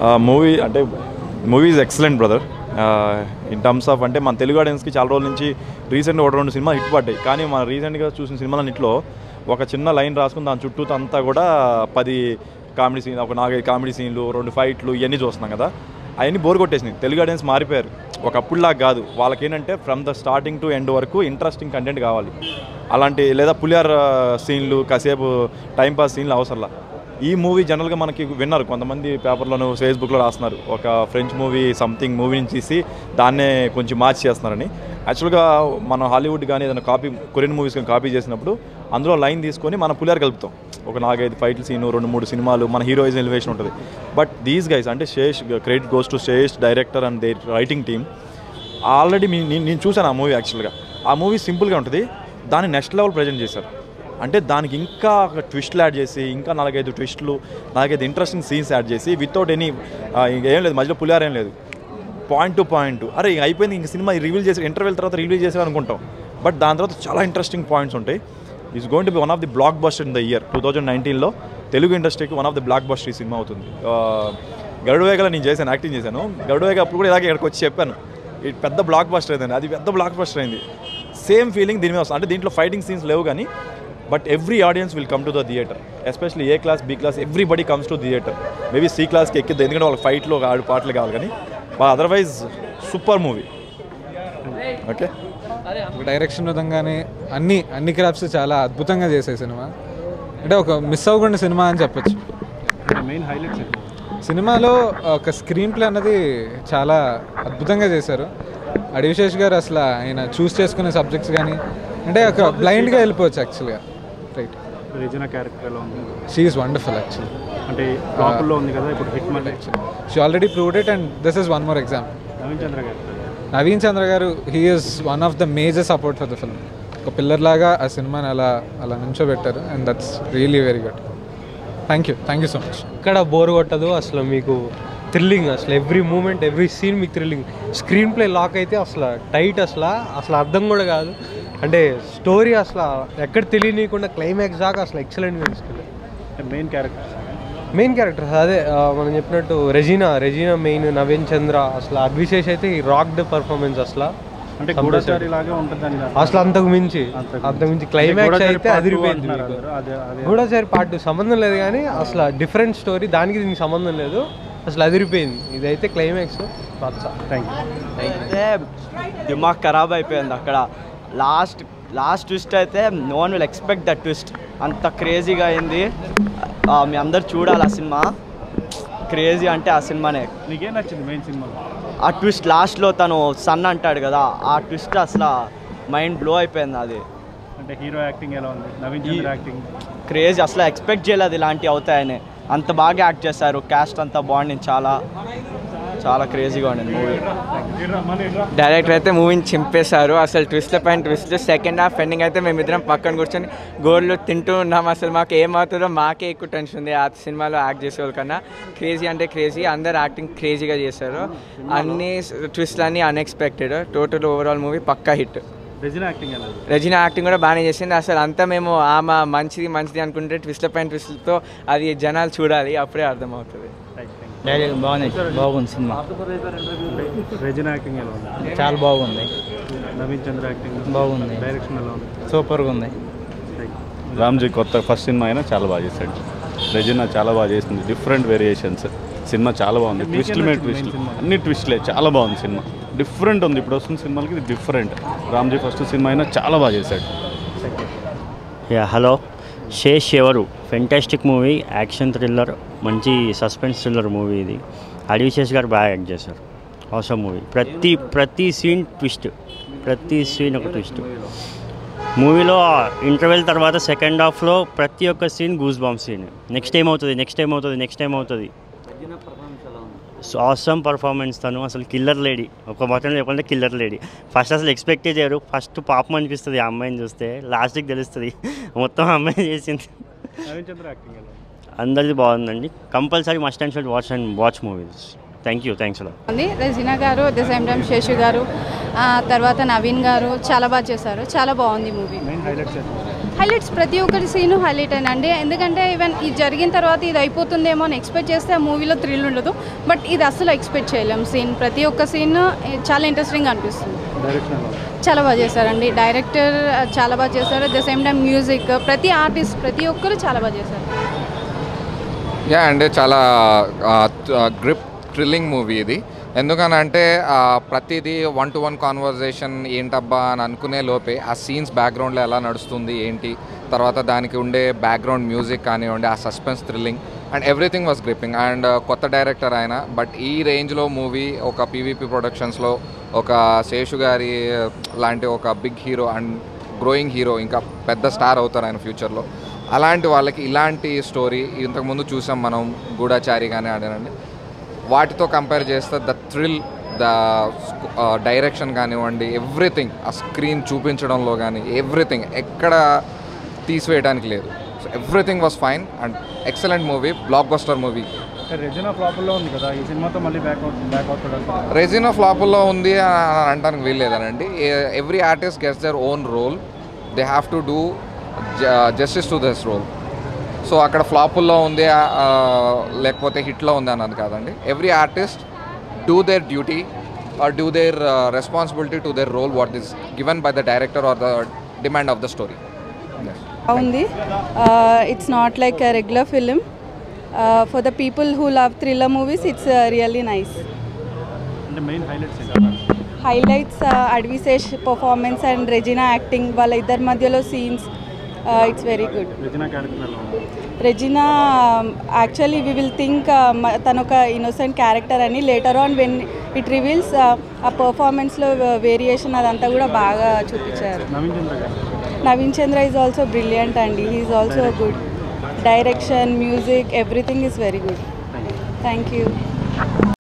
Movie అంటే movie is excellent brother in terms of అంటే మన తెలుగు ఆడియన్స్కి చాలా రోజుల నుంచి రీసెంట్గా ఒక రెండు సినిమా హిట్ పడ్డాయి కానీ మన రీసెంట్గా చూసిన సినిమాలన్నింటిలో ఒక చిన్న లైన్ రాసుకుని దాని చుట్టూ అంతా కూడా పది కామెడీ సీన్ ఒక నాలుగైదు కామెడీ సీన్లు రెండు ఫైట్లు ఇవన్నీ చూస్తున్నాం కదా అవన్నీ బోర్ కొట్టేసినాయి తెలుగు ఆడియన్స్ మారిపోయారు ఒకప్పుడులా కాదు వాళ్ళకి ఏంటంటే from the starting to end వరకు ఇంట్రెస్టింగ్ కంటెంట్ కావాలి అలాంటి లేదా పులిహార సీన్లు కాసేపు టైంపాస్ సీన్లు అవసరంలా ఈ మూవీ జనరల్గా మనకి విన్నారు కొంతమంది పేపర్లోను ఫేస్బుక్లో రాస్తున్నారు ఒక ఫ్రెంచ్ మూవీ సంథింగ్ మూవీ నుంచి తీసి దాన్నే కొంచెం మార్చి చేస్తున్నారని యాక్చువల్గా మనం హాలీవుడ్ కానీ ఏదైనా కాపీ కొరియన్ మూవీస్ కానీ కాపీ చేసినప్పుడు అందులో లైన్ తీసుకొని మనం పులిహార కలుపుతాం ఒక నాలుగైదు ఫైట్లు సీను రెండు మూడు సినిమాలు మన హీరోయిజం ఎలివేషన్ ఉంటుంది బట్ దీస్ గైస్ అంటే Sesh credit goes to Sesh director and they writing team already మీ నేను నేను చూశాను ఆ మూవీ యాక్చువల్గా ఆ మూవీ సింపుల్గా ఉంటుంది దాన్ని నెక్స్ట్ లెవెల్ ప్రజెంట్ చేశారు అంటే దానికి ఇంకా ఒక ట్విస్ట్లు యాడ్ చేసి ఇంకా నాలుగైదు ట్విస్ట్లు నాలుగైదు ఇంట్రెస్టింగ్ సీన్స్ యాడ్ చేసి వితౌట్ ఎనీ ఏం లేదు మధ్యలో పులిహార ఏం లేదు పాయింట్ టు పాయింట్ అరే ఇంక అయిపోయింది ఇంక సినిమా రివీల్ చేసి ఇంటర్వెల్ తర్వాత రివీల్ చేసారు అనుకుంటాం బట్ దాని తర్వాత చాలా ఇంట్రెస్టింగ్ పాయింట్స్ ఉంటాయి is going to be one of the blockbuster in the year two thousand నైన్టీన్లో తెలుగు ఇండస్ట్రీకి one of the blockbuster ఈ సినిమా అవుతుంది గరుడువేగలో నేను చేశాను యాక్టింగ్ చేశాను గరుడువేగ అప్పుడు కూడా ఇలాగే ఇక్కడికి వచ్చి చెప్పాను ఇది పెద్ద బ్లాక్ బస్టర్ అయిందండి అది పెద్ద బ్లాక్ బస్టర్ అయింది సేమ్ ఫీలింగ్ దీని మీద వస్తుంది అంటే దీంట్లో ఫైటింగ్ సీన్స్ లేవు కానీ but every audience will come to the theatre especially A class B class everybody comes to theatre maybe C క్లాస్కి ఎక్కిద్ది ఎందుకంటే వాళ్ళకి ఫైట్లో ఆడు పాటలు కావాలి కానీ otherwise super movie okay direction విధంగానే అన్ని అన్ని క్రాఫ్ట్స్ చాలా అద్భుతంగా చేసే సినిమా అంటే ఒక మిస్ అవ్వకుండా సినిమా అని చెప్పొచ్చు మెయిన్ హైలైట్స్ సినిమాలో ఒక స్క్రీన్ ప్లే అన్నది చాలా అద్భుతంగా చేశారు అడివిశేష్ గారు అసలు ఆయన చూస్ చేసుకునే సబ్జెక్ట్స్ కానీ అంటే ఒక బ్లైండ్గా వెళ్ళిపోవచ్చు యాక్చువల్గా రైట్ రెజినా క్యారెక్టర్ ఎలా ఉంది షీఈస్ వండర్ఫుల్ యాక్చువల్లీ అంటే ఫ్లాపుల్లో ఉంది కదా ఇప్పుడు హిట్ మళ్ళీ she already proved it and this is one more example Naveen Chandra garu Naveen Chandra garu he is one of the major support for the film ఒక పిల్లర్ లాగా ఆ సినిమాని అలా అలా నుంచోబెట్టారు and that's really very good thank you thank you so much ఎక్కడ bore కొట్టదు అసలు మీకు థ్రిల్లింగ్ అసలు ఎవ్రీ మూమెంట్ ఎవ్రీ సీన్ మీకు థ్రిల్లింగ్ స్క్రీన్ ప్లే లాక్ అయితే అసలు టైట్ అసలు అసలు అర్థం కూడా కాదు అంటే స్టోరీ అసలు ఎక్కడ తెలియనీయకుండా క్లైమాక్స్ దాకా అసలు ఎక్సలెంట్గా తీసుకెళ్ళి అంటే మెయిన్ క్యారెక్టర్స్ మెయిన్ క్యారెక్టర్స్ అదే ఆ, మనం చెప్పినట్టు Regina Regina main Naveen Chandra అసలు అడ్విశేష్ అయితే ఈ రాక్డ్ పర్ఫార్మెన్స్ అసలు అంటే గూఢచారి లాగా ఉంటుంది అని అసలు అంతకు మించి అంతకు అంతకు మించి క్లైమాక్స్ గూఢచారి అయితే part two అదిరిపోయింది అంటున్నారు మీకు. అందరూ. అదే అదే గూఢచారి పార్ట్ సంబంధం లేదు కానీ అసలు డిఫరెంట్ స్టోరీ దానికి దీనికి సంబంధం లేదు అసలు అదిరిపోయింది ఇదైతే క్లైమాక్స్ పచ్చ థ్యాంక్ యూ అయితే దిమాగ్ ఖరాబ్ అయిపోయింది అక్కడ లాస్ట్ లాస్ట్ ట్విస్ట్ అయితే no one will expect that twist అంత క్రేజీగా అయింది ఆ, మీ అందరు చూడాలి ఆ సినిమా క్రేజీ అంటే ఆ సినిమానే నీకేం నచ్చింది మెయిన్ సినిమాలో ఆ ట్విస్ట్ లాస్ట్లో తను సన్ అంటాడు కదా ఆ ట్విస్ట్ అసలు మైండ్ బ్లో అయిపోయింది అది అంటే హీరో యాక్టింగ్ ఎలా ఉంది నవీన్ చంద్ర యాక్టింగ్ క్రేజీ అసలు ఎక్స్పెక్ట్ చేయలేదు ఇలాంటివి అవుతాయని అంత బాగా యాక్ట్ చేశారు క్యాస్ట్ అంతా బాగుండింది చాలా చాలా క్రేజీగా ఉండింది మూవీ డైరెక్టర్ అయితే మూవీని చింపేశారు అసలు ట్విస్ట్ల పైన ట్విస్ట్ సెకండ్ హాఫ్ ఎండింగ్ అయితే మేమిద్దరం పక్కన కూర్చొని గోర్లు తింటూ ఉన్నాం అసలు మాకు ఏమవుతుందో మాకే ఎక్కువ టెన్షన్ ఉంది ఆ సినిమాలో యాక్ట్ చేసే కన్నా క్రేజీ అంటే క్రేజీ అందరు యాక్టింగ్ క్రేజీగా చేశారు అన్ని ట్విస్ట్లు అన్నీ అన్ఎక్స్పెక్టెడ్ టోటల్ ఓవరాల్ మూవీ పక్కా హిట్ రెజినా యాక్టింగ్ ఎలా ఉంది రెజినా యాక్టింగ్ కూడా బాగానే చేసింది అసలు అంతా మేము ఆమె మంచిది మంచిది అనుకుంటే ట్విస్ట్ల పైన ట్విస్ట్లతో అది జనాలు చూడాలి అప్పుడే అర్థమవుతుంది బాగుంది బాగుంది సినిమా రెజినా యాక్టింగ్ ఎలా ఉంది చాలా బాగుంది నవీన్ చంద్ర యాక్టింగ్ బాగుంది డైరెక్షన్ ఎలా ఉంది సూపర్గా ఉంది రామ్జీ కొత్త ఫస్ట్ సినిమా అయినా చాలా బాగా చేశాడు రెజినా చాలా బాగా చేసింది డిఫరెంట్ వేరియేషన్స్ సినిమా చాలా బాగుంది ట్విస్ట్లు మీద ట్విస్ట్లు అన్ని ట్విస్ట్లే చాలా బాగుంది సినిమా డిఫరెంట్ ఉంది ఇప్పుడు వస్తున్న సినిమాలకి ఇది డిఫరెంట్ రామ్జీ ఫస్ట్ సినిమా అయినా చాలా బాగా చేశాడు యా హలో శేష్ ఎవరు ఫెంటాస్టిక్ మూవీ యాక్షన్ థ్రిల్లర్ మంచి సస్పెన్స్ థ్రిల్లర్ మూవీ ఇది అడివిశేష్ గారు బాగా యాక్ట్ చేశారు అవసరం మూవీ ప్రతి ప్రతి సీన్ ట్విస్ట్ ప్రతి సీన్ ఒక ట్విస్ట్ మూవీలో ఇంటర్వెల్ తర్వాత సెకండ్ హాఫ్లో ప్రతి ఒక్క scene goosebumps scene next ఏమవుతుంది నెక్స్ట్ ఏమవుతుంది నెక్స్ట్ ఏమవుతుంది అవసరం పర్ఫార్మెన్స్ తను అసలు కిల్లర్ లేడీ ఒక మాత్రం చెప్పాలంటే కిల్లర్ లేడీ ఫస్ట్ అసలు ఎక్స్పెక్టే చేయరు ఫస్ట్ పాపం అనిపిస్తుంది ఆ అమ్మాయిని చూస్తే లాస్ట్కి తెలుస్తుంది మొత్తం ఆ అమ్మాయి చేసింది నవీన్ చంద్ర యాక్టింగ్ ఎలా ఉంది అందరిది బాగుందండి compulsory must and should watch and watch movies thank you thanks అలా ఉంది Regina garu at the same time Seshu garu ఆ, తర్వాత నవీన్ గారు చాలా బాగా చేశారు చాలా బాగుంది మూవీ మెయిన్ హైలైట్స్ హైలైట్స్ ప్రతి ఒక్కరి సీను హైలైట్ అండి ఎందుకంటే ఈవెన్ ఇది జరిగిన తర్వాత ఇది అయిపోతుందేమో అని ఎక్స్పెక్ట్ చేస్తే ఆ మూవీలో థ్రిల్ ఉండదు బట్ ఇది అసలు ఎక్స్పెక్ట్ చేయలేం సీన్ ప్రతి ఒక్క సీన్ చాలా ఇంట్రెస్టింగ్ అనిపిస్తుంది డైరెక్షన్ ఎలా ఉంది? చాలా బాగా చేశారండి డైరెక్టర్ చాలా బాగా చేశారు at the same time music ప్రతి ఆర్టిస్ట్ ప్రతి ఒక్కరు చాలా బాగా చేశారు యా అండి చాలా గ్రిప్ థ్రిల్లింగ్ మూవీ ఇది ఎందుకనంటే ఆ, ప్రతిదీ వన్ టు వన్ కాన్వర్జేషన్ ఏంటబ్బా అని అనుకునే లోపే ఆ సీన్స్ బ్యాక్గ్రౌండ్లో ఎలా నడుస్తుంది ఏంటి తర్వాత దానికి ఉండే బ్యాక్గ్రౌండ్ మ్యూజిక్ కానివ్వండి ఆ suspense thrilling and everything was gripping and కొత్త డైరెక్టర్ ఆయన బట్ ఈ రేంజ్లో మూవీ ఒక పీవీపీ ప్రొడక్షన్స్లో ఒక శేషు గారి లాంటి ఒక big hero and growing hero ఇంకా పెద్ద స్టార్ అవుతారు ఆయన ఫ్యూచర్లో అలాంటి వాళ్ళకి ఇలాంటి స్టోరీ ఇంతకుముందు చూసాం మనం గూఢాచారి కానీ ఆడానండి వాటితో కంపేర్ చేస్తే ద థ్రిల్ ద డైరెక్షన్ కానివ్వండి ఎవ్రీథింగ్ ఆ స్క్రీన్ చూపించడంలో కానీ ఎవ్రీథింగ్ ఎక్కడ తీసివేయడానికి లేదు so everything was fine and excellent movie blockbuster movie Regina ఫ్లాపుల్లో ఉంది కదా ఈ సినిమాతో మళ్ళీ back out back out Regina of ఫ్లాపుల్లో ఉంది అని అనడానికి వీల్లేదనండి every artist gets their own role they have to do justice to this role so అక్కడ ఫ్లాపుల్లో ఉంది ఆ, లేకపోతే హిట్లో ఉంది అన్నది కాదండి every artist do their duty or do their responsibility to their role what is given by the director or the demand of the story బాగుంది it's not like a regular film for the people who love thriller movies it's really nice అంటే main highlights ఏంటి highlights Adivi Sesh performance and Regina acting వాళ్ళ ఇద్దరి మధ్యలో scenes it's very good Regina character ఎలా ఉంది Regina actually we will think తను ఒక innocent character అని later on when it reveals ఆ పర్ఫార్మెన్స్లో వేరియేషన్ అదంతా కూడా బాగా చూపించారు Naveen Chandra garu Naveen Chandra is also brilliant అండి he's also good direction music everything is very good thank you